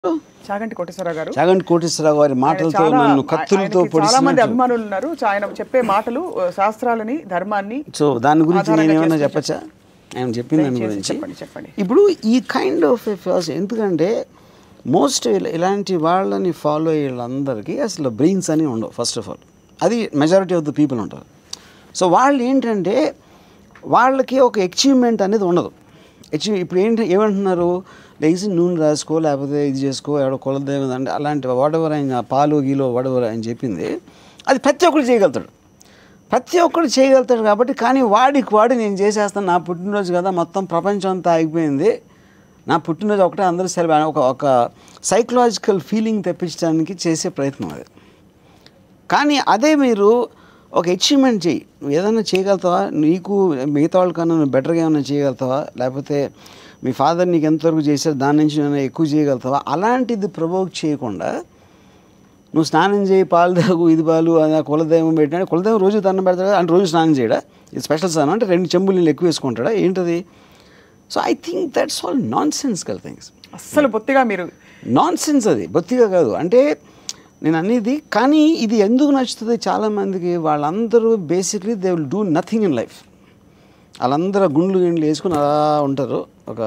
చాగంటి కోటేశ్వరరావు గారు చాగంటి కోటేశ్వరరావు గారి మాటలతో చాలా నన్ను కత్తులతో ఆయనకి చాలా మంది పొడిచినట్టు అభిమానులు ఉన్నారు చా- ఆయన చెప్పే మాటలు ఆ, శాస్త్రాలని ధర్మాన్ని సో దాని గురించి ఆధారంగా నేను ఏమన్నా చేసుకొని చెప్పచ్చా ఆయన చెప్పిన దాని దయచేసి గురించి చెప్పండి, చెప్పండి. ఇప్పుడు ఈ కైండ్ ఆఫ్ ఎందుకంటే మోస్ట్ ఇలాంటి వాళ్ళని ఫాలో అయ్యే వాళ్ళందరికీ అసలు బ్రెయిన్స్ అని ఉండవు ఫస్ట్ ఆఫ్ ఆల్ అది మెజారిటీ ఆఫ్ ద పీపుల్ ఉంటారు సో వాళ్ళు ఏంటంటే వాళ్ళకి ఒక అచీవ్మెంట్ అనేది ఉండదు అచీవ్ ఇప్పుడు ఏంటి ఏమంటున్నారు లేచి నూనె రాసుకో లేకపోతే ఇది చేసుకో ఎవడో కులదేవం అంటే అలాంటి వాట్ ఎవర్ ఆయన పాలు గీలో వాట్ ఎవర్ ఆయన చెప్పింది అది ప్రతి ఒక్కరు చేయగలుగుతాడు ప్రతి ఒక్కరు చేయగలుగుతాడు కాబట్టి కానీ వాడికి వాడు నేను చేసేస్తాను నా పుట్టినరోజు కదా మొత్తం ప్రపంచం అంతా ఆగిపోయింది నా పుట్టినరోజు ఒకటే అందరూ సెలవు ఒక ఒక సైకలాజికల్ ఫీలింగ్ తెప్పించడానికి చేసే ప్రయత్నం అది కానీ అదే మీరు ఒక అచీవ్మెంట్ చేయి నువ్వు ఏదైనా చేయగలుగుతావా నీకు మిగతా వాళ్ళకన్నా నువ్వు బెటర్గా ఏమైనా చేయగలుగుతావా లేకపోతే మీ ఫాదర్ నీకు ఎంతవరకు చేశారు దాని నుంచి ఏమైనా ఎక్కువ చేయగలుగుతావా అలాంటిది ప్రొవోక్ చేయకుండా నువ్వు స్నానం చేయి పాలు తాగు ఇది పాలు అది ఆ కులదైవం పెట్టినా కులదైవం రోజు దండం పెడతాడు కదా, అంటే రోజు స్నానం చేయడా ఇది స్పెషల్ స్నానం అంటే రెండు చెంబులు నీళ్ళు ఎక్కువ వేసుకుంటాడా ఏంటది so I think that's all nonsensical things అస్సలు బొత్తిగా మీరు నాన్ సెన్స్ అది బొత్తిగా కాదు అంటే నేను అనేది కానీ ఇది ఎందుకు నచ్చుతుంది చాలామందికి వాళ్ళందరూ basically they will do nothing in life వాళ్ళందరూ గుండ్లు గిండ్లు వేసుకుని అలా ఉంటారు ఒక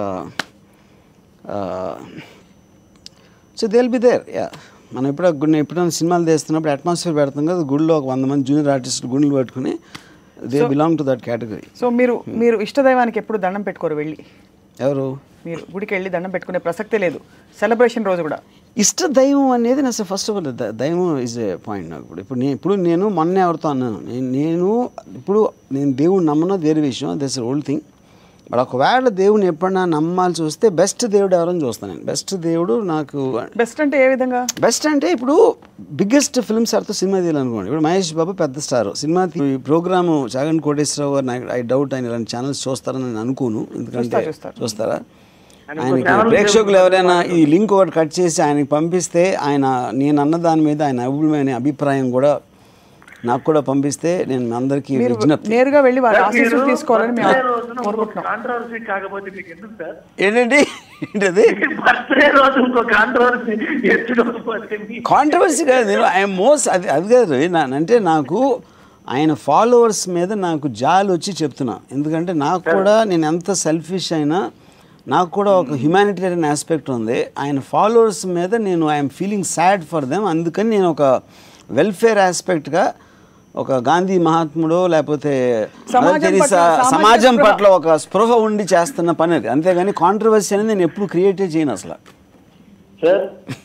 so they will be there yeah మనం ఎప్పుడో గుండె ఎప్పుడైనా సినిమాలు తీస్తున్నప్పుడు అట్మాస్ఫియర్ పెడతాం కదా గుడిలో ఒక వంద మంది జూనియర్ ఆర్టిస్ట్ గుండెలు పట్టుకుని they belong to that category so మీరు మీరు ఇష్టదైవానికి ఎప్పుడు దండం పెట్టుకోరు వెళ్ళి ఎవరు మీరు గుడికి వెళ్ళి దండం పెట్టుకునే ప్రసక్తే లేదు సెలబ్రేషన్ రోజు కూడా ఇష్ట దైవం అనేది నా అసలు ఫస్ట్ ఆఫ్ ఆల్ దైవం ఇస్ ఏ పాయింట్ నాకు ఇప్పుడు ఇప్పుడు నేను ఇప్పుడు నేను మొన్న ఎవరితో అన్నాను నేను నేను ఇప్పుడు నేను దేవుడు నమ్మను వేరే విషయం దట్స్ ఓల్డ్ థింగ్ బట్ ఒకవేళ దేవుని ఎప్పుడన్నా నమ్మాల్సి వస్తే బెస్ట్ దేవుడు ఎవరని చూస్తాను నేను బెస్ట్ దేవుడు నాకు బెస్ట్ అంటే ఏ విధంగా బెస్ట్ అంటే ఇప్పుడు బిగ్గెస్ట్ ఫిల్మ్ స్టార్తో సినిమా తీయాలనుకోండి ఇప్పుడు మహేష్ బాబు పెద్ద స్టార్ సినిమా తీ- ఈ ప్రోగ్రామ్ చాగంటి కోటేశ్వరరావు గారు నాకు ఐ డౌట్ ఆయన ఇలాంటి ఛానల్స్ చూస్తారని నేను అనుకోను ఎందుకంటే చూస్తారు, చూస్తారు. చూస్తారా ఆయనకి ప్రేక్షకులు ఎవరైనా ఈ లింక్ ఒకటి కట్ చేసి ఆయనకి పంపిస్తే ఆయన నేను అన్న దాని మీద ఆయన అభిప్రాయం అభిప్రాయం కూడా నాకు కూడా పంపిస్తే నేను మీ అందరికీ మీరు విజ్ఞప్తి నేరుగా వెళ్ళి వారి ఆశీస్సులు తీసుకోవాలని మేము బర్త్డే రోజున ఇంకో కోరుకుంటున్నాం కాంట్రవర్సీ కాకపోతే మీకు ఎందుకు సార్ ఏంటండి ఏంటది బర్త్డే రోజు ఇంకో కాంట్రవర్సీ ఎత్తుకోకపోతే మీ- కాంట్రవర్సీ కాదు నేను ఐఎమ్ మోస్ట్ అది అది కాదు నా- అంటే నాకు ఆయన ఫాలోవర్స్ మీద నాకు జాలి వచ్చి చెప్తున్నా ఎందుకంటే నాకు కూడా నేను ఎంత సెల్ఫిష్ అయినా నాకు కూడా ఒక హ్యుమానిటేరియన్ ఆస్పెక్ట్ ఉంది ఆయన ఫాలోవర్స్ మీద నేను I'm feeling sad for them అందుకని నేను ఒక వెల్ఫేర్ ఆస్పెక్ట్గా ఒక గాంధీ మహాత్ముడో లేకపోతే సమాజం మదర్ తెరీసా పట్ల, సామాజిక సమాజం స్పృహ. పట్ల ఒక స్పృహ ఉండి చేస్తున్న పని అది అంతేగాని కాంట్రవర్సీ అనేది నేను ఎప్పుడు క్రియేటే చేయను అసలు సార్